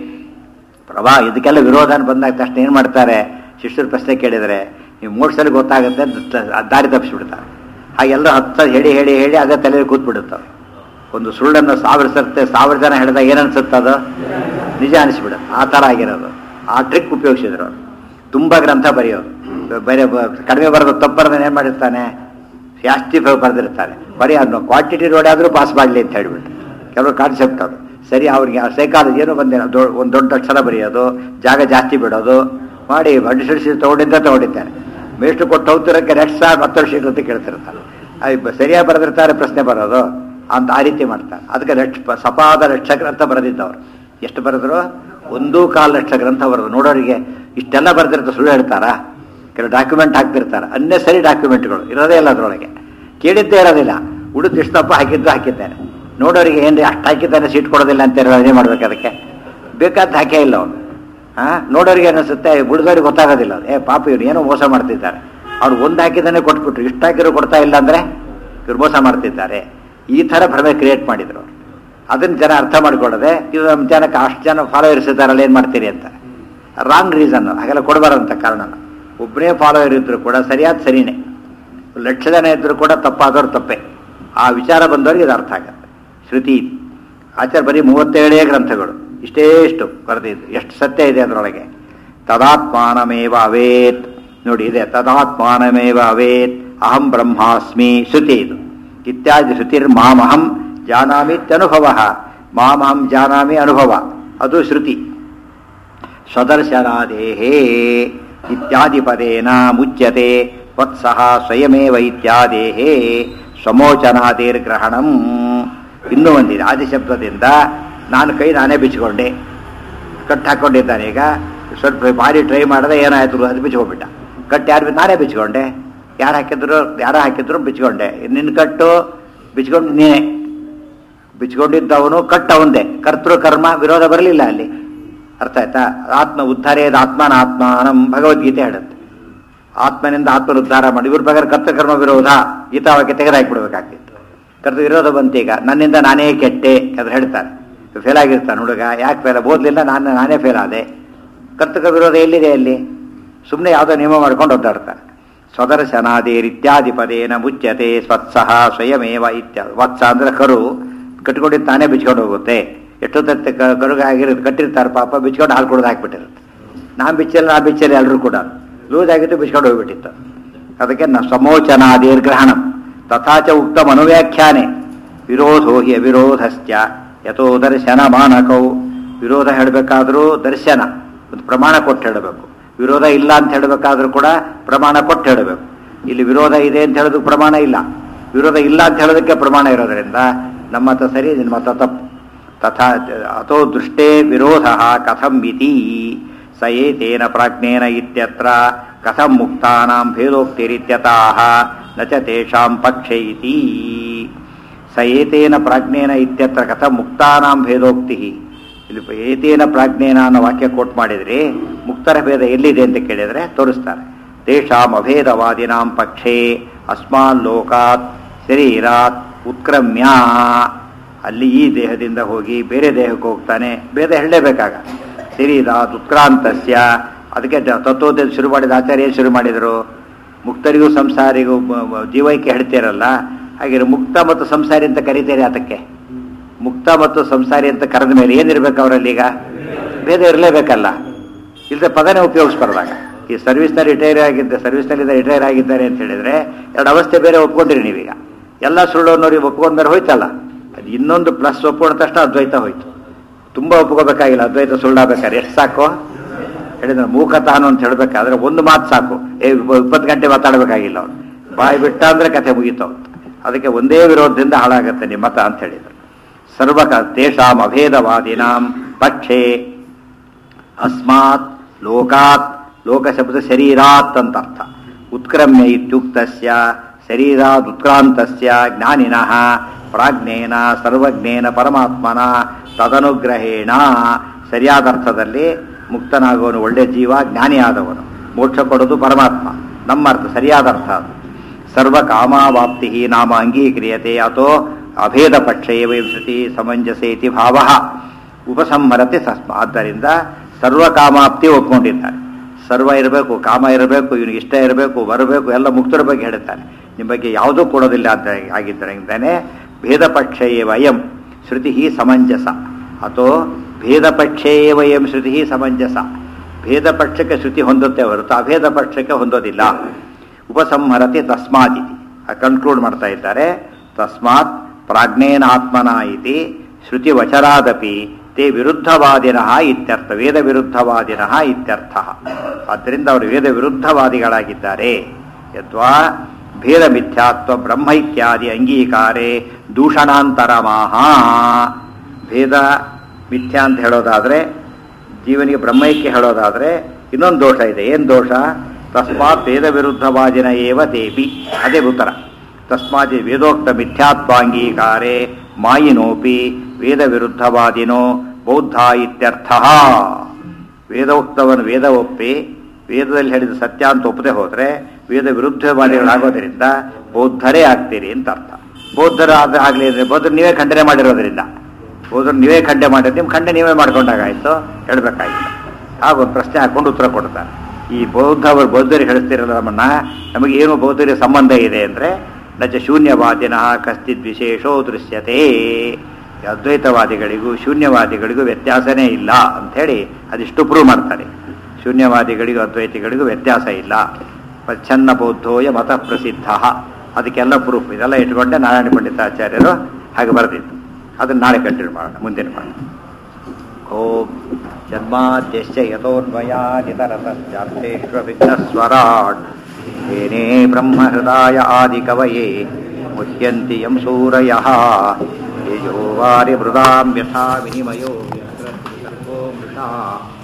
ಪ್ರಭಾ ಇದಕ್ಕೆಲ್ಲ ವಿರೋಧ ಅಂತ ಬಂದಾಗ ತಕ್ಷಣ ಏನು ಮಾಡ್ತಾರೆ ಶಿಷ್ಯರು ಪ್ರಶ್ನೆ ಕೇಳಿದರೆ ನೀವು ಮೂರು ಸಲ ಗೊತ್ತಾಗುತ್ತೆ ಅಂತ ತ- ದಾರಿ ತಪ್ಪಿಸ್ಬಿಡ್ತಾರೆ ಹಾಗೆಲ್ಲ ಹತ್ತು ಹೇಳಿ ಹೇಳಿ ಹೇಳಿ ಅದೇ ತಲೆಯಲ್ಲಿ ಕೂತ್ಬಿಡುತ್ತವೆ ಒಂದು ಸುಳ್ಳನ್ನು ಸಾವಿರ ಸರ್ತೆ ಸಾವಿರ ಜನ ಹೇಳಿದಾಗ ಏನನ್ಸುತ್ತೆ ಅದು ನಿಜ ಅನಿಸ್ಬಿಡುತ್ತೆ ಆ ಥರ ಆಗಿರೋದು ಆ ಟ್ರಿಕ್ ಉಪಯೋಗಿಸಿದ್ರು ಅವರು ತುಂಬ ಗ್ರಂಥ ಬರೆಯೋದು ಬೇರೆ ಬ- ಕಡಿಮೆ ಬರೋದು ತಪ್ಪು ಬರೋದನ್ನ ಏನು ಮಾಡಿರ್ತಾನೆ ಜಾಸ್ತಿ ಬ- ಬರೆದಿರ್ತಾನೆ ಬರೀ ಅದನ್ನು ಕ್ವಾಂಟಿಟಿ ನೋಡಿ ಆದರೂ ಪಾಸ್ ಮಾಡಲಿ ಅಂತ ಹೇಳ್ಬಿಟ್ಟು ಕೆಲವರು ಕಾನ್ಸೆಪ್ಟ್ ಅದು ಸರಿ ಅವ್ರಿಗೆ ಸೈಕಾಲಜಿ ಏನೋ ಬಂದಿಲ್ಲ ದೊ ಒಂದು ದೊಡ್ಡ ಅಕ್ಷರ ಬರೆಯೋದು ಜಾಗ ಜಾಸ್ತಿ ಬಿಡೋದು ಮಾಡಿ ಅಡ್ಡಿಸಿ ತಗೊಂಡಿದ್ದ ತಗೊಂಡಿದ್ದಾನೆ ಮೇಷ್ಟು ಕೊಟ್ಟು ಹೋಗ್ತಿರೋಕ್ಕೆ ನೆಕ್ಸ್ಟ್ ಸಾರ್ ಮತ್ತೊಂದು ಶೀಟ್ ಅಂತ ಕೇಳ್ತಿರ್ತಾರೆ ಅದು ಬ- ಸರಿಯಾಗಿ ಬರೆದಿರ್ತಾರೆ ಪ್ರಶ್ನೆ ಬರೋದು ಅಂತ ಆ ರೀತಿ ಮಾಡ್ತಾರೆ ಅದಕ್ಕೆ ಲಕ್ಷ ಸಪಾದ ಲಕ್ಷ ಗ್ರಂಥ ಬರೆದಿದ್ದವರು ಎಷ್ಟು ಬರೆದ್ರು ಒಂದೂ ಕಾಲು ಲಕ್ಷ ಗ್ರಂಥ ಬರೆದು ನೋಡೋರಿಗೆ ಇಷ್ಟೆಲ್ಲ ಬರೆದಿರ್ತಾರೆ ಸುಳ್ಳು ಹೇಳ್ತಾರಾ ಕೆಲವು ಡಾಕ್ಯುಮೆಂಟ್ ಹಾಕ್ತಿರ್ತಾರೆ ಅನ್ನೆಸರಿ ಡಾಕ್ಯುಮೆಂಟ್ಗಳು ಇರೋದೇ ಇಲ್ಲ ಅದರೊಳಗೆ ಕೇಳಿದ್ದೇ ಇರೋದಿಲ್ಲ ಉಳಿದು ಇಷ್ಟು ದಪ್ಪ ಹಾಕಿದ್ದು ಹಾಕಿದ್ದಾನೆ ನೋಡೋರಿಗೆ ಏನ್ರಿ ಅಷ್ಟು ಹಾಕಿದ್ದಾನೆ ಸೀಟ್ ಕೊಡೋದಿಲ್ಲ ಅಂತ ಏನೇ ಮಾಡ್ಬೇಕು ಅದಕ್ಕೆ ಬೇಕಾದ ಹಾಕೇ ಇಲ್ಲ ಅವನು ಹಾ ನೋಡೋರಿಗೆ ಅನಿಸುತ್ತೆ ಉಳಿದವ್ರಿಗೆ ಗೊತ್ತಾಗೋದಿಲ್ಲ ಅದು. ಏ ಪಾಪ ಇವ್ರು ಏನೋ ಮೋಸ ಮಾಡ್ತಿದ್ದಾರೆ ಅವ್ರು ಒಂದು ಹಾಕಿದ್ದಾನೆ ಕೊಟ್ಬಿಟ್ರು ಇಷ್ಟು ಹಾಕಿರೋ ಕೊಡ್ತಾ ಇಲ್ಲ ಅಂದ್ರೆ ಇವ್ರು ಮೋಸ ಮಾಡ್ತಿದ್ದಾರೆ ಈ ಥರ ಭ್ರಮೆ ಕ್ರಿಯೇಟ್ ಮಾಡಿದ್ರು ಅವ್ರು ಅದನ್ನ ಜನ ಅರ್ಥ ಮಾಡ್ಕೊಳ್ಳದೆ ಇದು ನಮ್ಮ ಜನಕ್ಕೆ ಅಷ್ಟು ಜನ ಫಾಲೋವರ್ಸ್ ಇದ್ದಾರಲ್ಲ ಏನು ಮಾಡ್ತೀರಿ ಅಂತ ರಾಂಗ್ ರೀಸನ್ ಹಾಗೆಲ್ಲ ಕೊಡಬಾರಂತ ಕಾರಣ ಒಬ್ಬನೇ ಫಾಲೋವರ್ ಇದ್ರು ಕೂಡ ಸರಿಯಾದ ಸರಿನೇ ಲಕ್ಷ ಜನ ಇದ್ರು ಕೂಡ ತಪ್ಪಾದವ್ರು ತಪ್ಪೆ ಆ ವಿಚಾರ ಬಂದವ್ರಿಗೆ ಇದು ಅರ್ಥ ಆಗತ್ತೆ ಶ್ರುತಿ ಇದು. ಆಚಾರ್ಯ ಬರೀ ಮೂವತ್ತೇಳೇ ಗ್ರಂಥಗಳು ಇಷ್ಟೇ ಇಷ್ಟು ಬರೆದಿದ್ದು ಎಷ್ಟು ಸತ್ಯ ಇದೆ ಅದರೊಳಗೆ ತದಾತ್ಮಾನಮೇವ ಅವೇತ್ ನೋಡಿ ಇದೆ ತದಾತ್ಮಾನಮೇವ ಅವೇತ್ ಅಹಂ ಬ್ರಹ್ಮಾಸ್ಮಿ ಶ್ರುತಿ ಇದು ಇತ್ಯಾದಿ ಶ್ರುತಿರ್ ಮಾಮಹಂ ಜಾನಾಮಿತ್ಯನುಭವ ಮಾಮಹಂ ಜಾನಾಮಿ ಅನುಭವ ಅದು ಶ್ರುತಿ ಸ್ವದರ್ಶನಾದೇಹೇ ಇತ್ಯಾದಿ ಪದೇನ ಮುಚ್ಯತೆ ವತ್ಸಃ ಸ್ವಯಮೇವ ಇತ್ಯಾದೇಹೇ ಸ್ವಮೋಚನಾದಿರ್ಗ್ರಹಣಂ ಇನ್ನೂ ಒಂದಿದೆ ಆದಿಶಬ್ದದಿಂದ ನಾನು ಕೈ ನಾನೇ ಬಿಚ್ಚಿಕೊಂಡೆ ಕಟ್ ಹಾಕೊಂಡಿದ್ದಾನೆ ಈಗ ಸ್ವಲ್ಪ ಭಾರಿ ಟ್ರೈ ಮಾಡಿದೆ ಏನಾಯ್ತು ಅದು ಬಿಚ್ಕೊಂಡ್ಬಿಟ್ಟ ಕಟ್ ಯಾರು ನಾನೇ ಬಿಚ್ಕೊಂಡೆ ಯಾರು ಹಾಕಿದ್ರು ಯಾರು ಹಾಕಿದ್ರು ಬಿಚ್ಕೊಂಡೆ ನಿನ್ನ ಕಟ್ಟು ಬಿಚ್ಕೊಂಡು ನೀನೇ ಬಿಚ್ಕೊಂಡಿದ್ದವನು ಕಟ್ ಅವಂದೇ ಕರ್ತೃ ಕರ್ಮ ವಿರೋಧ ಬರಲಿಲ್ಲ ಅಲ್ಲಿ ಅರ್ಥ ಆಯ್ತಾ ಆತ್ಮ ಉದ್ಧಾರೇದ ಆತ್ಮನ ಆತ್ಮಾನಂ ಭಗವದ್ಗೀತೆ ಹೇಳುತ್ತೆ ಆತ್ಮನಿಂದ ಆತ್ಮನ ಉದ್ಧಾರ ಮಾಡಿ ಇವ್ರ ಪ್ರಕಾರ ಕರ್ತೃಕರ್ಮ ವಿರೋಧ ಗೀತಾವಾಕ್ಯ ತೆಗೆದಾಕ್ಬಿಡ್ಬೇಕಾಗ್ತಿತ್ತು ಕರ್ತೃ ವಿರೋಧ ಬಂತೀಗ ನನ್ನಿಂದ ನಾನೇ ಕೆಟ್ಟೆ ಅಂತ ಹೇಳ್ತಾರೆ ಫೇಲ್ ಆಗಿರ್ತಾನೆ ಹುಡುಗ ಯಾಕೆ ಫೇಲ್ ಓದ್ಲಿಲ್ಲ ನಾನು ನಾನೇ ಫೇಲ್ ಆದೆ ಕರ್ತೃಕ ವಿರೋಧ ಎಲ್ಲಿದೆ ಅಲ್ಲಿ ಸುಮ್ಮನೆ ಯಾವುದೋ ನಿಯಮ ಮಾಡ್ಕೊಂಡು ಒದ್ದಾಡ್ತಾನೆ ಸ್ವದರ್ಶನಾದೇರ್ ಇತ್ಯಾದಿ ಪದೇನ ಮುಚ್ಯತೆ ಸ್ವತ್ಸಹ ಸ್ವಯಮೇವ ಇತ್ಯಾದಿ ವತ್ಸ ಅಂದ್ರೆ ಕರು ಕಟ್ಕೊಂಡಿದ್ದು ತಾನೇ ಬಿಚ್ಕೊಂಡು ಹೋಗುತ್ತೆ ಎಷ್ಟೊತ್ತತ್ತೆ ಕರುಗ ಆಗಿರೋದು ಕಟ್ಟಿರ್ತಾರೆ ಪಾಪ ಬಿಚ್ಕೊಂಡು ಹಾಲು ಕುಡ್ದು ಹಾಕ್ಬಿಟ್ಟಿರುತ್ತೆ ನಾನು ಬಿಚ್ಚಲ್ಲ ನಾ ಬಿಚ್ಚಲ್ಲ ಎಲ್ಲರೂ ಕೂಡ ಲೂಸ್ ಆಗಿತ್ತು ಬಿಚ್ಕೊಂಡು ಹೋಗ್ಬಿಟ್ಟಿತ್ತು ಅದಕ್ಕೆ ನ ಸಮೋಚನಾದಿರ್ ಗ್ರಹಣಂ ತಥಾಚ ಉಕ್ತಂ ಅನುವ್ಯಾಖ್ಯಾನೆ ವಿರೋಧೋ ಹಿ ಅವಿರೋಧಶ್ಚ ಯಥೋ ದರ್ಶನ ಮಾನಕೌ ವಿರೋಧ ಹೇಳಬೇಕಾದ್ರೂ ದರ್ಶನ ಒಂದು ಪ್ರಮಾಣ ಕೊಟ್ಟು ಹೇಳಬೇಕು ವಿರೋಧ ಇಲ್ಲ ಅಂತ ಹೇಳಬೇಕಾದ್ರೂ ಕೂಡ ಪ್ರಮಾಣ ಕೊಟ್ಟು ಹೇಳಬೇಕು ಇಲ್ಲಿ ವಿರೋಧ ಇದೆ ಅಂತ ಹೇಳೋದಕ್ಕೆ ಪ್ರಮಾಣ ಇಲ್ಲ ವಿರೋಧ ಇಲ್ಲ ಅಂತ ಹೇಳೋದಕ್ಕೆ ಪ್ರಮಾಣ ಇರೋದ್ರಿಂದ ನಮ್ಮ ಮತ ಸರಿ ನಿನ್ನ ಮತ ತಪ್ಪು ತಥಾ ಅಥೋ ದೃಷ್ಟೇ ವಿರೋಧ ಕಥಂ ಇತಿ ಸ ಏತೇನ ಪ್ರಾಜ್ಞೇನ ಇತ್ಯತ್ರ ಕಥಂ ಮುಕ್ತಾನಾಂ ಭೇದೋಕ್ತಿರಿತ್ಯತಃ ನ ಚ ತೇಷಾಂ ಪಕ್ಷೆ ಇತಿ ಸ ಏತೇನ ಪ್ರಾಜ್ಞೇನ ಇತ್ಯತ್ರ ಕಥಂ ಮುಕ್ತಾನಾಂ ಭೇದೋಕ್ತಿ ಇಲ್ಲಿ ಏತೇನ ಪ್ರಾಜ್ಞೇನ ಅನ್ನೋ ವಾಕ್ಯ ಕೋಟ್ ಮಾಡಿದ್ರಿ ಮುಕ್ತರ ಭೇದ ಎಲ್ಲಿದೆ ಅಂತ ಕೇಳಿದರೆ ತೋರಿಸ್ತಾರೆ ತೇಷಾಂ ಅಭೇದವಾದಿನಾಂ ಪಕ್ಷೇ ಅಸ್ಮಾನ್ ಲೋಕಾತ್ ಶರೀರಾತ್ ಉತ್ಕ್ರಮ್ಯ ಅಲ್ಲಿ ಈ ದೇಹದಿಂದ ಹೋಗಿ ಬೇರೆ ದೇಹಕ್ಕೆ ಹೋಗ್ತಾನೆ ಭೇದ ಹೇಳಲೇಬೇಕಾಗ ಶರೀರಾತ್ ಉತ್ಕ್ರಾಂತಸ್ಯ ಅದಕ್ಕೆ ದ- ತತ್ವೋದ್ಯ ಶುರು ಮಾಡಿದ ಆಚಾರ್ಯ ಏನ್ ಶುರು ಮಾಡಿದರು ಮುಕ್ತರಿಗೂ ಸಂಸಾರಿಗೂ ಬ- ಬ- ಜೀವೈಕ್ಯ ಹೇಳ್ತೀರಲ್ಲ ಹಾಗೆ ಮುಕ್ತ ಮತ್ತು ಸಂಸಾರಿ ಅಂತ ಕರೀತೀರಿ ಅದಕ್ಕೆ ಮುಕ್ತ ಮತ್ತು ಸಂಸಾರಿ ಅಂತ ಕರೆದ ಮೇಲೆ ಏನಿರ್ಬೇಕು ಅವರಲ್ಲಿ ಈಗ ಭೇದ ಇರಲೇಬೇಕಲ್ಲ ಇಲ್ಲದೆ ಪದನೇ ಉಪಯೋಗಿಸ್ಬಾರ್ದಾಗ ಈ ಸರ್ವಿಸ್ನಲ್ಲಿ ರಿಟೈರ್ ಆಗಿದ್ದ ಸರ್ವಿಸ್ನಲ್ಲಿ ರಿಟೈರ್ ಆಗಿದ್ದಾರೆ ಅಂತ ಹೇಳಿದ್ರೆ ಎರಡು ಅವಸ್ಥೆ ಬೇರೆ ಒಪ್ಕೊಂಡಿರಿ ನೀವೀಗ ಎಲ್ಲ ಸುಳ್ಳು ಅನ್ನೋರಿಗೆ ಒಪ್ಕೊಂಡ್ಮೇಲೆ ಹೋಯ್ತಲ್ಲ ಅದು ಇನ್ನೊಂದು ಪ್ಲಸ್ ಒಪ್ಕೊಂಡ ತಕ್ಷಣ ಅದ್ವೈತ ಹೋಯ್ತು ತುಂಬ ಒಪ್ಕೋಬೇಕಾಗಿಲ್ಲ ಅದ್ವೈತ ಸುಳ್ಳಾಗಬೇಕಾದ್ರೆ ಎಷ್ಟು ಸಾಕು ಹೇಳಿದ್ರೆ ಮೂಕ ತಾನು ಅಂತ ಹೇಳ್ಬೇಕಾದ್ರೆ ಒಂದು ಮಾತು ಸಾಕು ಏ ಇಪ್ಪತ್ತು ಗಂಟೆ ಮಾತಾಡಬೇಕಾಗಿಲ್ಲ ಅವ್ನು ಬಾಯಿ ಬಿಟ್ಟ ಅಂದ್ರೆ ಕಥೆ ಮುಗೀತು ಅವ್ನು. ಅದಕ್ಕೆ ಒಂದೇ ವಿರೋಧದಿಂದ ಹಾಳಾಗತ್ತೆ ನಿಮ್ಮ ಮತ ಅಂತ ಹೇಳಿದ್ರು ಸರ್ವಕ ತೇಷಾಂ ಅಭೇದವಾದಿನಾಂ ಪಕ್ಷೇ ಅಸ್ಮಾತ್ ಲೋಕಾತ್ ಲೋಕ ಶಬ್ದ ಶರೀರಾತ್ ಅಂತ ಅರ್ಥ ಉತ್ಕ್ರಮ್ಯ ಇತ್ಯುಕ್ತಸ್ಯ ಶರೀರಾತ್ ಉತ್ಕ್ರಾಂತಸ್ಯ ಜ್ಞಾನಿನಃ ಪ್ರಾಜ್ಞೇನ ಸರ್ವಜ್ಞೇನ ಪರಮಾತ್ಮನ ತದನುಗ್ರಹೇಣ ಸರಿಯಾದ ಅರ್ಥದಲ್ಲಿ ಮುಕ್ತನಾಗುವನು ಒಳ್ಳೆ ಜೀವ ಜ್ಞಾನಿಯಾದವನು ಮೋಕ್ಷ ಕೊಡೋದು ಪರಮಾತ್ಮ ನಮ್ಮ ಅರ್ಥ ಸರಿಯಾದ ಅರ್ಥ ಅದು ಸರ್ವ ಕಾಮಾವಾಪ್ತಿ ನಾಮ ಅಂಗೀಕ್ರಿಯತೆ ಅಥೋ ಅಭೇದ ಪಕ್ಷೇವ ಶ್ರುತಿ ಸಮಂಜಸೇತಿ ಭಾವ ಉಪಸಂಹರತೆ ಸಸ್ಮ ಆದ್ದರಿಂದ ಸರ್ವ ಕಾಮಾಪ್ತಿ ಒಪ್ಕೊಂಡಿದ್ದಾರೆ ಸರ್ವ ಇರಬೇಕು ಕಾಮ ಇರಬೇಕು ಇವನಿಗೆ ಇಷ್ಟ ಇರಬೇಕು ಬರಬೇಕು ಎಲ್ಲ ಮುಕ್ತರ ಬಗ್ಗೆ ಹೇಳುತ್ತಾನೆ ನಿಮ್ಮ ಬಗ್ಗೆ ಯಾವುದೂ ಕೊಡೋದಿಲ್ಲ ಅಂತ ಆಗಿದ್ದರಿಂದಾನೆ ಭೇದ ಪಕ್ಷೇವ ಅಯಂ ಶ್ರುತಿ ಸಮಂಜಸ ಅಥವಾ ಭೇದ ಪಕ್ಷೇವ ಎಂ ಶ್ರುತಿ ಸಮಂಜಸ ಭೇದ ಪಕ್ಷಕ್ಕೆ ಶ್ರುತಿ ಹೊಂದುತ್ತೆ ಹೊರತು ಅಭೇದ ಪಕ್ಷಕ್ಕೆ ಹೊಂದೋದಿಲ್ಲ ಉಪಸಂಹರತೆ ತಸ್ಮಾದಿತಿ ಕನ್ಕ್ಲೂಡ್ ಮಾಡ್ತಾ ಇದ್ದಾರೆ ತಸ್ಮಾತ್ ಪ್ರಾಜ್ಞೇನ ಆತ್ಮನ ಇತಿ ಶ್ರುತಿ ವಚರಾದಪಿ ತೇ ವಿರುದ್ಧವಾದಿನಃ ಇತ್ಯರ್ಥ ವೇದ ವಿರುದ್ಧವಾದಿನಃ ಇತ್ಯರ್ಥ ಆದ್ದರಿಂದ ಅವರು ವೇದ ವಿರುದ್ಧವಾದಿಗಳಾಗಿದ್ದಾರೆ ಯದ್ವಾ ಭೇದ ಮಿಥ್ಯಾತ್ವ ಬ್ರಹ್ಮೈಕ್ಯಾದಿ ಅಂಗೀಕಾರೇ ದೂಷಣಾಂತರಮಾಹ ಭೇದ ಮಿಥ್ಯಾ ಅಂತ ಹೇಳೋದಾದ್ರೆ ಜೀವನಿಗೆ ಬ್ರಹ್ಮೈಕ್ಯ ಹೇಳೋದಾದ್ರೆ ಇನ್ನೊಂದು ದೋಷ ಇದೆ ಏನು ದೋಷ ತಸ್ಮಾತ್ ವೇದ ವಿರುದ್ಧವಾದಿನ ಏವ ದೇವಿ ಅದೇ ಉತ್ತರ ತಸ್ಮಾತ್ ವೇದೋಕ್ತ ಮಿಥ್ಯಾತ್ವಾಂಗೀಕಾರೇ ಮಾಯಿನೋಪಿ ವೇದ ವಿರುದ್ಧವಾದಿನೋ ಬೌದ್ಧ ಇತ್ಯರ್ಥ ವೇದೋಕ್ತವನ್ನು ವೇದ ಒಪ್ಪಿ ವೇದದಲ್ಲಿ ಹೇಳಿದ ಸತ್ಯ ಅಂತ ಒಪ್ಪದೆ ಹೋದ್ರೆ ವೇದ ವಿರುದ್ಧವಾದಿಗಳಾಗೋದ್ರಿಂದ ಬೌದ್ಧರೇ ಆಗ್ತೀರಿ ಅಂತ ಅರ್ಥ ಬೌದ್ಧರ ಆದ ಆಗಲಿ ಅಂದರೆ ಬೌದ್ಧರು ನೀವೇ ಖಂಡನೆ ಮಾಡಿರೋದ್ರಿಂದ ಬೌದ್ಧರು ನೀವೇ ಖಂಡನೆ ಮಾಡಿದ್ರೆ ನಿಮ್ಮ ಖಂಡನೆ ನೀವೇ ಮಾಡ್ಕೊಂಡಾಗಾಯ್ತು ಹೇಳಬೇಕಾಗಿಲ್ಲ ಆಗ ಒಂದು ಪ್ರಶ್ನೆ ಹಾಕೊಂಡು ಉತ್ತರ ಕೊಡ್ತಾರೆ ಈ ಬೌದ್ಧ ಅವರು ಬೌದ್ಧರಿಗೆ ಹೇಳಿಸ್ತಿರಲ್ಲ ನಮ್ಮನ್ನ ನಮಗೆ ಏನು ಬೌದ್ಧರಿಗೆ ಸಂಬಂಧ ಇದೆ ಅಂದರೆ ನಚ ಶೂನ್ಯವಾದಿನ ಕಶ್ಚಿತ್ ವಿಶೇಷೋ ದೃಶ್ಯತೆ ಈ ಅದ್ವೈತವಾದಿಗಳಿಗೂ ಶೂನ್ಯವಾದಿಗಳಿಗೂ ವ್ಯತ್ಯಾಸನೇ ಇಲ್ಲ ಅಂಥೇಳಿ ಅದಿಷ್ಟು ಪ್ರೂವ್ ಮಾಡ್ತಾರೆ ಶೂನ್ಯವಾದಿಗಳಿಗೂ ಅದ್ವೈತಿಗಳಿಗೂ ವ್ಯತ್ಯಾಸ ಇಲ್ಲ ಪ್ರಚ್ಛನ್ನ ಬೌದ್ಧೋಯ ಮತ ಪ್ರಸಿದ್ಧ ಅದಕ್ಕೆಲ್ಲ ಪ್ರೂಫ್ ಇದೆಲ್ಲ ಇಟ್ಕೊಂಡೆ ನಾರಾಯಣ ಪಂಡಿತಾಚಾರ್ಯರು ಹಾಗೆ ಬರೆದಿದ್ದು ಅದನ್ನು ನಾಳೆ ಕಂಟಿನ್ಯೂ ಮಾಡೋಣ ಮುಂದಿನ ಮಾಡೋಣ ಓಂ ಜನ್ಮಾದ್ಯಶ್ಚ ಯಥೋನ್ಮಯಾದಿತರತಶ್ಚಾರ್ಥೇಷ್ವವಿಘ್ನಸ್ವರಾಟ್ ಏನೇ ಬ್ರಹ್ಮಹೃದಾಯ ಆದಿಕವಯೇ ಮುಹ್ಯಂತಿ ಯಂ ಸೂರಯಃ ತೇಜೋ ವಾರಿ ಮೃದಾಂ ಯಥಾ ವಿನಿಮಯೋ ಯತ್ರ ಸರ್ವೋ ಮೃಷಾ